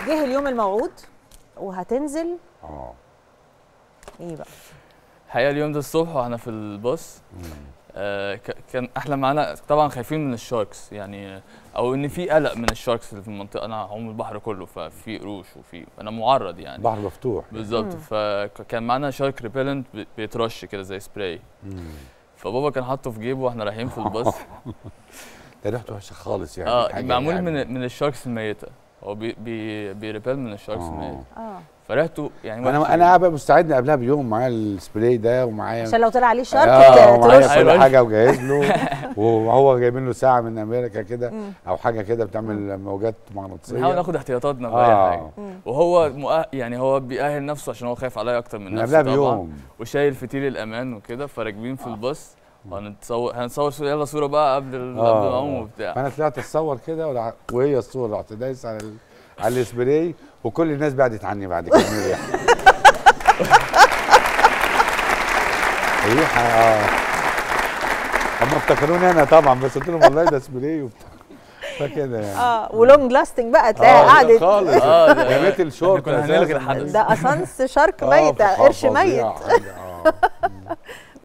جه اليوم الموعود وهتنزل اه ايه بقى الحقيقه اليوم ده الصبح واحنا في الباص آه ك- كان احنا معانا طبعا خايفين من الشاركس يعني او ان في قلق من الشاركس اللي في المنطقه انا عوم البحر كله ففي قروش وفي انا معرض يعني بحر مفتوح بالظبط فكان معانا شارك ريبيلنت بيترش كده زي سبراي مم. فبابا كان حاطه في جيبه واحنا رايحين في الباص ده ريحته وحشه خالص يعني اه حاجة معمول يعني. من من الشاركس الميته هو بي بي بيريبيل من الشاركس آه. الميته اه فريحته يعني انا وحشة انا جداً. قاعد قبل قبلها بيوم معايا السبراي ده ومعايا عشان لو طلع عليه شارك اه ت- ومعايا ترش كل أيوة. حاجه وجاهز له وهو جايبين له ساعه من امريكا كده مم. او حاجه كده بتعمل موجات مغناطيسيه بنحاول ناخد احتياطاتنا في اي حاجه اه مم. وهو مؤه... يعني هو بيأهل نفسه عشان هو خايف عليا اكتر من من نفسه قبلها طبعا بيوم وشايل فتيل الامان وكده فراكبين في الباص وهنتصور هنصور صورة يلا صوره بقى قبل ال- آه. قبل العوم وبتاع فانا طلعت اتصور كده ولا- وهي الصوره رحت دايس على ال... على السبراي وكل الناس بعدت عني بعد كده من الريحه الريحه اه هم افتكروني انا طبعا بس قلت لهم والله ده سبراي وبتاع فكده يعني اه ولونج لاستنج بقى تلاقيها آه، قعدت خالص اه ده رميت الشورت كنا أساساً. هنلغي الحدث ده اسانس شارك آه، ميت فظيع قرش حاجة، ميت آه.